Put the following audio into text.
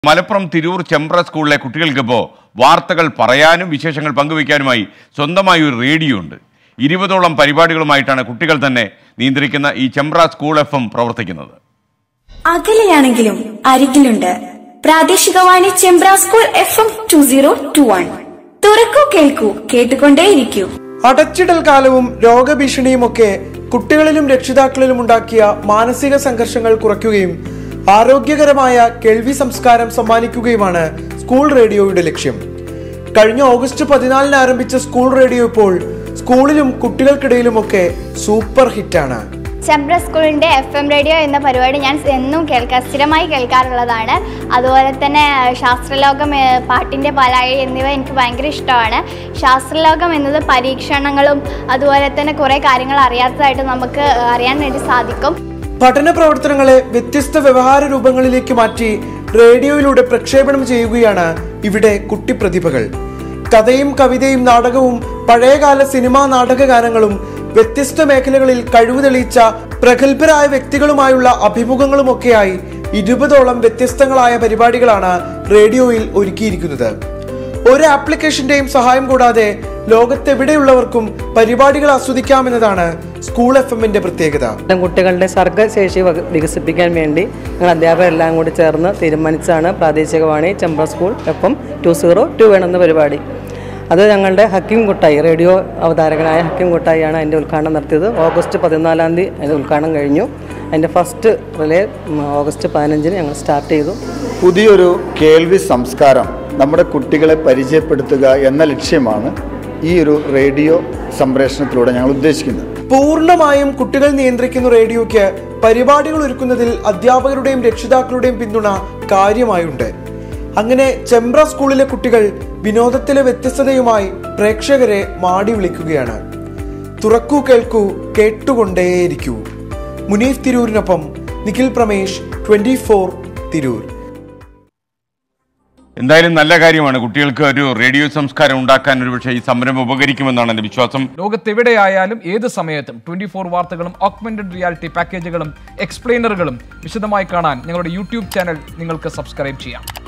മലപ്പുറം തിരൂർ ചെമ്പ്ര സ്കൂളിലെ കുട്ടികൾക്കിപ്പോൾ വാർത്തകൾ പറയാനും വിശേഷങ്ങൾ പങ്കുവയ്ക്കാനുമായി സ്വന്തമായി ഒരു റേഡിയോ ഉണ്ട് ഇരുപതോളം പരിപാടികളുമായിട്ടാണ് കുട്ടികൾ തന്നെ നിയന്ത്രിക്കുന്ന ഈ ചെമ്പ്ര സ്കൂൾ എഫ് എം പ്രവർത്തിക്കുന്നത് അകലെയാണെങ്കിലും അരികിലുണ്ട് പ്രാദേശികവാണി Chembra school F M two zero two one തുറക്കൂ കേൾക്കൂ കേട്ടുകൊണ്ടേയിരിക്കൂ അടച്ചിടൽ കാലവും രോഗഭീഷണിയുമൊക്കെ കുട്ടികളിലും രക്ഷിതാക്കളിലും ഉണ്ടാക്കിയ മാനസിക സംഘർഷങ്ങൾ കുറയ്ക്കുകയും ആരോഗ്യകരമായ കേൾവി സംസ്കാരം സമ്മാനിക്കുകയുമാണ് സ്കൂൾ റേഡിയോയുടെ ലക്ഷ്യം കഴിഞ്ഞ ഓഗസ്റ്റ് പതിനാലിന് ആരംഭിച്ച സ്കൂൾ റേഡിയോ ഇപ്പോൾ സ്കൂളിലും കുട്ടികൾക്കിടയിലുമൊക്കെ സൂപ്പർ ഹിറ്റാണ് ചെമ്പ്ര സ്കൂളിൻ്റെ എഫ് എം റേഡിയോ എന്ന പരിപാടി ഞാൻ എന്നും കേൾക്കാ സ്ഥിരമായി കേൾക്കാറുള്ളതാണ് അതുപോലെ തന്നെ ഏഹ്, ശാസ്ത്രലോകം ഏഹ്, പാട്ടിൻ്റെ പാലാഴി എന്നിവ എനിക്ക് ഭയങ്കര ഇഷ്ടമാണ് ശാസ്ത്രലോകം എന്നത് പരീക്ഷണങ്ങളും അതുപോലെ തന്നെ കുറേ കാര്യങ്ങൾ അറിയാത്തതായിട്ട് നമുക്ക് അറിയാൻ വേണ്ടി സാധിക്കും പഠന പ്രവർത്തനങ്ങളെ വ്യത്യസ്ത വ്യവഹാര രൂപങ്ങളിലേക്ക് മാറ്റി റേഡിയോയിലൂടെ പ്രക്ഷേപണം ചെയ്യുകയാണ് ഇവിടെ കുട്ടിപ്രതിഭകൾ കഥയും കവിതയും നാടകവും പഴയകാല സിനിമാ നാടക ഗാനങ്ങളും വ്യത്യസ്ത മേഖലകളിൽ കഴിവ് തെളിയിച്ച പ്രഗത്ഭരായ വ്യക്തികളുമായുള്ള അഭിമുഖങ്ങളുമൊക്കെയായി ഇരുപതോളം വ്യത്യസ്തങ്ങളായ പരിപാടികളാണ് റേഡിയോയിൽ ഒരുക്കിയിരിക്കുന്നത് ഒരു ആപ്ലിക്കേഷന്റെയും സഹായം കൂടാതെ ലോകത്തെവിടെയുള്ളവർക്കും പരിപാടികൾ ആസ്വദിക്കാമെന്നതാണ് സ്കൂൾ എഫ് എമ്മിന്റെ പ്രത്യേകത ഇത്തരം കുട്ടികളുടെ സർഗശേഷി വക- വികസിപ്പിക്കാൻ വേണ്ടി ഞങ്ങൾ അധ്യാപകരെല്ലാം കൂടി ചേർന്ന് തീരുമാനിച്ചാണ് പ്രാദേശികവാണി Chembra school F M two zero two one എന്ന പരിപാടി അത് ഞങ്ങളുടെ ഹക്കീം കുട്ടായി റേഡിയോ അവതാരകനായ ഹക്കീം കുട്ടായിയാണ് അതിൻ്റെ ഉദ്ഘാടനം നടത്തിയത് ഓഗസ്റ്റ് പതിനാലാം തീയതി അതിൻ്റെ ഉദ്ഘാടനം കഴിഞ്ഞു അതിൻ്റെ ഫസ്റ്റ് റിലേ ഉം, ഓഗസ്റ്റ് പതിനഞ്ചിന് ഞങ്ങൾ സ്റ്റാർട്ട് ചെയ്തു പുതിയൊരു കേൾവി സംസ്കാരം നമ്മുടെ കുട്ടികളെ പരിചയപ്പെടുത്തുക എന്ന ലക്ഷ്യമാണ് ഈ ഒരു റേഡിയോ സംപ്രേഷണത്തിലൂടെ ഞങ്ങൾ ഉദ്ദേശിക്കുന്നത് പൂർണ്ണമായും കുട്ടികൾ നിയന്ത്രിക്കുന്ന റേഡിയോയ്ക്ക് പരിപാടികൾ ഒരുക്കുന്നതിൽ അധ്യാപകരുടെയും രക്ഷിതാക്കളുടെയും പിന്തുണ കാര്യമായുണ്ട് അങ്ങനെ ചെമ്പ്ര സ്കൂളിലെ കുട്ടികൾ വിനോദത്തിലെ വ്യത്യസ്തതയുമായി പ്രേക്ഷകരെ മാടി വിളിക്കുകയാണ് തുറക്കൂ കേൾക്കൂ കേട്ടുകൊണ്ടേയിരിക്കൂ മുനീഫ് തിരൂരിനൊപ്പം നിഖിൽ പ്രമേഷ് ട്വന്റി ഫോർ തിരൂർ എന്തായാലും നല്ല കാര്യമാണ് കുട്ടികൾക്ക് ഒരു റേഡിയോ സംസ്കാരം ഉണ്ടാക്കാൻ ഒരുപക്ഷെ ഈ സംരംഭം ഉപകരിക്കുമെന്നാണ് എൻ്റെ വിശ്വാസം ലോകത്തെവിടെയായാലും ഏത് സമയത്തും ട്വന്റി ഫോർ വാർത്തകളും ഓഗ്മെന്റഡ് റിയാലിറ്റി പാക്കേജുകളും എക്സ്പ്ലെയിനറുകളും വിശദമായി കാണാൻ ഞങ്ങളുടെ യൂട്യൂബ് ചാനൽ നിങ്ങൾക്ക് സബ്സ്ക്രൈബ് ചെയ്യാം